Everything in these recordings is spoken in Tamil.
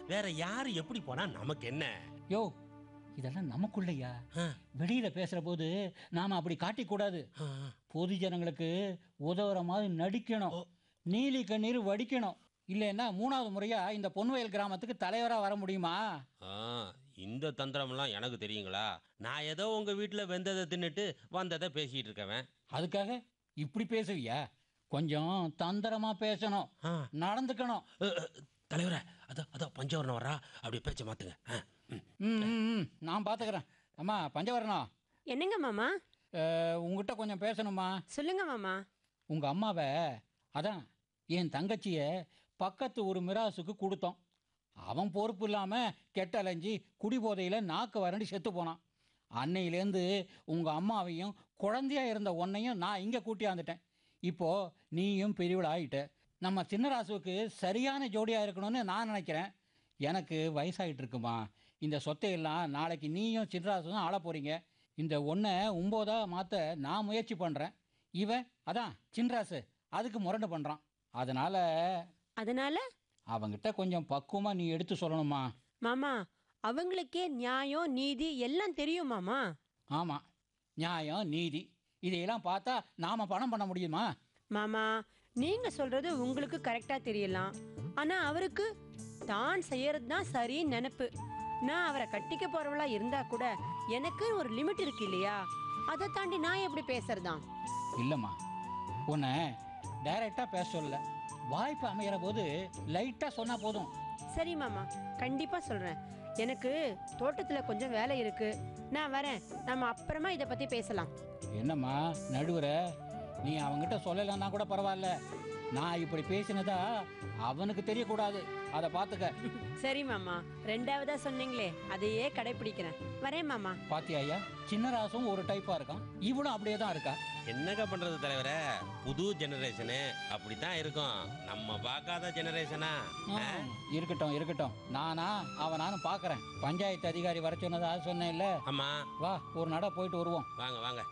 வேற யாரு எப்படி போனா நமக்கு என்ன யோ இதெல்லாம் நமக்குள்ளையா ஆ, வெளியில பேசுற போது நாம அப்படி காட்டிக்கூடாது ஆ, பொது ஜனங்களுக்கு உதவுற மாதிரி நடிக்கணும் ஓ. நீலி கண்ணீர் வடிக்கணும் இல்லைன்னா மூணாவது முறையா இந்த பொன்வயல் கிராமத்துக்கு தலைவரா வர முடியுமா ஆ, இந்த தந்திரம்லாம் எனக்கு தெரியுங்களா நான் ஏதோ உங்க வீட்டுல வெந்ததை தின்னுட்டு வந்ததை பேசிட்டு இருக்கவன் அதுக்காக இப்படி பேசுவியா கொஞ்சம் தந்திரமா பேசணும் ஆ, நடந்துக்கணும் அ, அ, தலைவரே அதோ அதோ பஞ்சவரணம் வரா அப்படியே பேச்ச மாத்துங்க ஆ, ம். ம், ம், ம். நான் பார்த்துக்கிறேன் அம்மா பஞ்சவரணம் என்னங்க மாமா அஹ், உங்ககிட்ட கொஞ்சம் பேசணுமா சொல்லுங்க மாமா உங்க அம்மாவை அதான் என் தங்கச்சியை பக்கத்து ஒரு மிராசுக்கு கொடுத்தோம் அவன் பொறுப்பு இல்லாமல் கெட்ட அலைஞ்சி குடிபோதையில் நாக்கு வறண்டி செத்து போனான் அன்னையிலேருந்து உங்கள் அம்மாவையும் குழந்தையா இருந்த உன்னையும் நான் இங்கே கூட்டியாந்துட்டேன் இப்போது நீயும் பெரியவள் ஆயிட்ட நம்ம சின்னராசுவுக்கு சரியான ஜோடியாக இருக்கணும்னு நான் நினைக்கிறேன் எனக்கு வயசாகிட்டு இருக்குமா இந்த சொத்தையெல்லாம் நாளைக்கு நீயும் சின்னராசுவும் ஆள போகிறீங்க இந்த ஒன்றை ஒம்போதாக மாற்ற நான் முயற்சி பண்ணுறேன் இவன் அதான் சின்ராசு அதுக்கு முரண்டு பண்ணுறான் அதனால் அதனால அவங்கிட்ட கொஞ்சம் பக்குவமாக நீ எடுத்து சொல்லணுமா மாமா அவங்களுக்கே நியாயம் நீதி எல்லாம் தெரியும் மாமா ஆமாம் நியாயம் நீதி இதையெல்லாம் பார்த்தா நாம் பணம் பண்ண முடியுமா மாமா நீங்க சொல்றது உங்களுக்கு கரெக்டா தெரியலாம் ஆனா அவருக்கு தான் செய்யறது தான் சரின்னு நினைப்பு நான் அவரை கட்டிக்க போறவளா இருந்தா கூட எனக்கு ஒரு லிமிட் இருக்கு இல்லையா அதை தாண்டி நான் எப்படி பேசுறதாம் இல்லைம்மா உன்னை டைரெக்டாக பேச சொல்லல வாய்ப்பு அமைகிற போது லைட்டாக சொன்னால் போதும் சரி மாமா கண்டிப்பா சொல்றேன் எனக்கு தோட்டத்துல கொஞ்சம் வேலை இருக்கு நான் வரேன் நம்ம அப்புறமா இதை பத்தி பேசலாம் என்னம்மா நடுவர நீ அவங்கிட்ட சொல்லலைன்னா கூட பரவாயில்ல நான் இப்படி பேசினதா அவனுக்கு தெரியக்கூடாது அதை பார்த்துக்க சரி மாமா ரெண்டாவதா சொன்னீங்களே அதையே கடைபிடிக்கிறேன் வரேன் மாமா பாத்தியா ஐயா சின்னராசும் ஒரு டைப்பாக இருக்கான் இவனும் அப்படியே தான் இருக்கா என்னங்க பண்றது தலைவரே புது ஜெனரேஷனு அப்படித்தான் இருக்கும் நம்ம பார்க்காத ஜெனரேஷனா ஆ, இருக்கட்டும் இருக்கட்டும் நானா அவனான்னு பார்க்கறேன் பஞ்சாயத்து அதிகாரி வர சொன்னதா சொன்னேன்ல ஆமா வா ஒரு நட போயிட்டு வருவோம் வாங்க வாங்க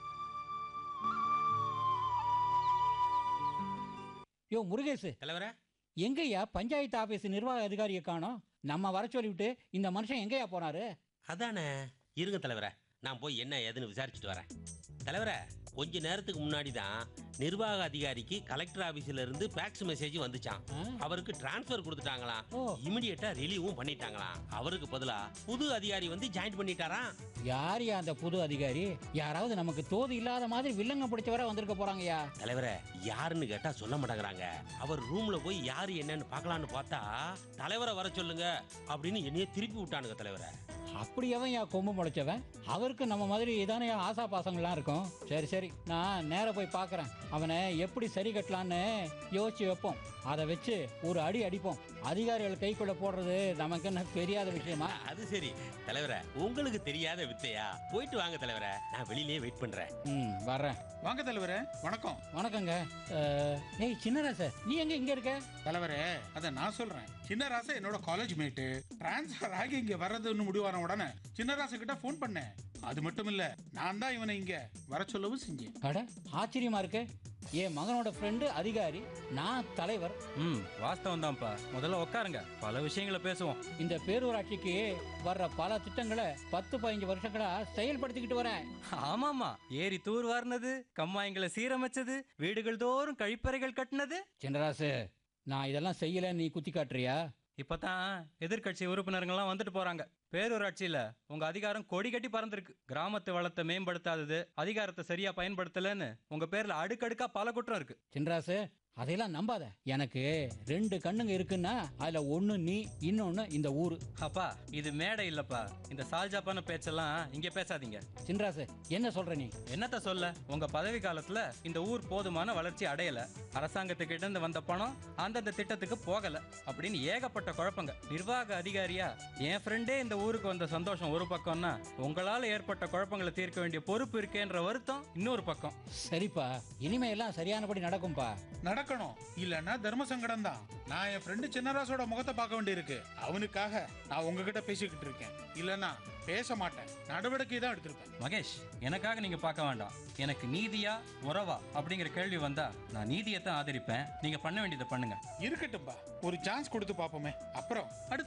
யோ முருகேசு தலைவரே எங்கய்யா பஞ்சாயத்து ஆபீஸ் நிர்வாக அதிகாரியை காணோம் நம்ம வர சொல்லிவிட்டு இந்த மனுஷன் எங்கேயா போனாரு அதானே இருங்க தலைவரே நான் போய் என்ன ஏதுன்னு விசாரிச்சுட்டு வரேன் தலைவரே கொஞ்ச நேரத்துக்கு முன்னாடி தான் நிர்வாக அதிகாரிக்கு கலெக்டர் ஆபீஸ்ல இருந்து ஃபேக்ஸ் மெசேஜ் வந்துச்சான் ஆ? அவருக்கு டிரான்ஸ்ஃபர் கொடுத்துட்டாங்களாம் ஓ இமிடியேட்டா ரிலீவும் பண்ணிட்டாங்களாம் அவருக்கு பதிலா புது அதிகாரி வந்து ஜாயின் பண்ணிட்டாராம் யார் அந்த புது அதிகாரி யாராவது நமக்கு தோது இல்லாத மாதிரி வில்லங்க பிடிச்சவரை வந்திருக்க போறாங்கய்யா தலைவரே யாருன்னு கேட்டா சொல்ல மாட்டேங்கிறாங்க அவர் ரூம்ல போய் யாரு என்னன்னு பார்க்கலான்னு பார்த்தா தலைவரை வர சொல்லுங்க அப்படின்னு என்னைய திருப்பி விட்டானுங்க தலைவரை அப்படி எவன் யா கொம்பு முளைச்சவன் அவருக்கு நம்ம மாதிரி இதானே ஆசா பாசங்கள்லாம் இருக்கும் சரி சரி நான் நேரா போய் பார்க்கறேன் அவனை எப்படி சரி கட்டலான்னு யோசிச்சு வைப்போம் அதை வச்சு ஒரு அடி அடிப்போம் அதிகாரிகள் கைக்குள்ள போடுறது நமக்கு என்ன தெரியாத விஷயமா அது சரி தலைவரை உங்களுக்கு தெரியாத வித்தையா போயிட்டு வாங்க தலைவரை நான் வெளியிலேயே வெயிட் பண்றேன் ம் வர்றேன் வாங்க தலைவரே வணக்கம் வணக்கங்க அஹ், ஏய் சின்னராச நீ எங்க இங்க இருக்க தலைவரே அத நான் சொல்றேன் சின்னராசா என்னோட காலேஜ் மேட்டு டிரான்ஸ்ஃபர் ஆகி இங்க வர்றதுன்னு முடிவான உடனே சின்னராசு கிட்ட ஃபோன் பண்ணேன் அது மட்டும் இல்ல நான் தான் இவனை இங்க வர சொல்லவும் செஞ்சேன் அட ஆச்சரியமா இருக்கு என் மகனோட ஃப்ரெண்டு அதிகாரி நான் தலைவர் ம் வாஸ்தவம் தான்ப்பா முதல்ல உட்காருங்க பல விஷயங்களை பேசுவோம் இந்த பேரூராட்சிக்கு வர்ற பல திட்டங்களை பத்து பதினஞ்சு வருஷங்களா செயல்படுத்திக்கிட்டு வரேன் ஆமாமா ஏரி தூர் வார்னது கம்மாயங்களை சீரமைச்சது வீடுகள் தோறும் கழிப்பறைகள் கட்டினது சின்னராசு நான் இதெல்லாம் செய்யல நீ குத்தி காட்டுறியா இப்பதான் எதிர்க்கட்சி உறுப்பினர்கள்லாம் வந்துட்டு போறாங்க பேரூராட்சியில உங்க அதிகாரம் கொடி கட்டி பறந்திருக்கு கிராமத்து வளத்தை மேம்படுத்தாதது அதிகாரத்தை சரியா பயன்படுத்தலன்னு உங்க பேர்ல அடுக்கடுக்கா பல குற்றம் இருக்கு சின்ராசு அதையெல்லாம் நம்பாத எனக்கு ரெண்டு கண்ணுங்க இருக்குன்னா அதுல ஒண்ணு நீ இன்னொன்னு இந்த ஊரு அப்பா இது மேடை இல்லப்பா இந்த சால்ஜாப்பான பேச்செல்லாம் இங்க பேசாதீங்க சின்ராசு என்ன சொல்ற நீ என்னத்த சொல்ல உங்க பதவி காலத்துல இந்த ஊர் போதுமான வளர்ச்சி அடையல அரசாங்கத்துக்கிட்ட இருந்து வந்த பணம் அந்தந்த திட்டத்துக்கு போகல அப்படின்னு ஏகப்பட்ட குழப்பங்க நிர்வாக அதிகாரியா என் ஃப்ரெண்டே இந்த ஊருக்கு வந்த சந்தோஷம் ஒரு பக்கம்னா உங்களால ஏற்பட்ட குழப்பங்களை தீர்க்க வேண்டிய பொறுப்பு இருக்கேன்ற வருத்தம் இன்னொரு பக்கம் சரிப்பா இனிமே எல்லாம் சரியானபடி நடக்கும்பா நடக்கணும் இல்லன்னா தர்ம சங்கடம் தான் நான் என் ஃப்ரெண்டு சின்னராசோட முகத்தை பார்க்க வேண்டியிருக்கு அவனுக்காக நான் உங்ககிட்ட பேசிக்கிட்டு இருக்கேன் இல்லன்னா பேச மாட்டேன் நடவடிக்கை தான் எடுத்திருப்பேன் மகேஷ் எனக்காக நீங்க பார்க்க வேண்டாம் எனக்கு நீதியா உறவா அப்படிங்கிற கேள்வி வந்தா நான் நீதியை தான் ஆதரிப்பேன் நீங்க பண்ண வேண்டியதை பண்ணுங்க இருக்கட்டும்பா ஒரு சான்ஸ் கொடுத்து பார்ப்போமே அப்புறம் அடுத்த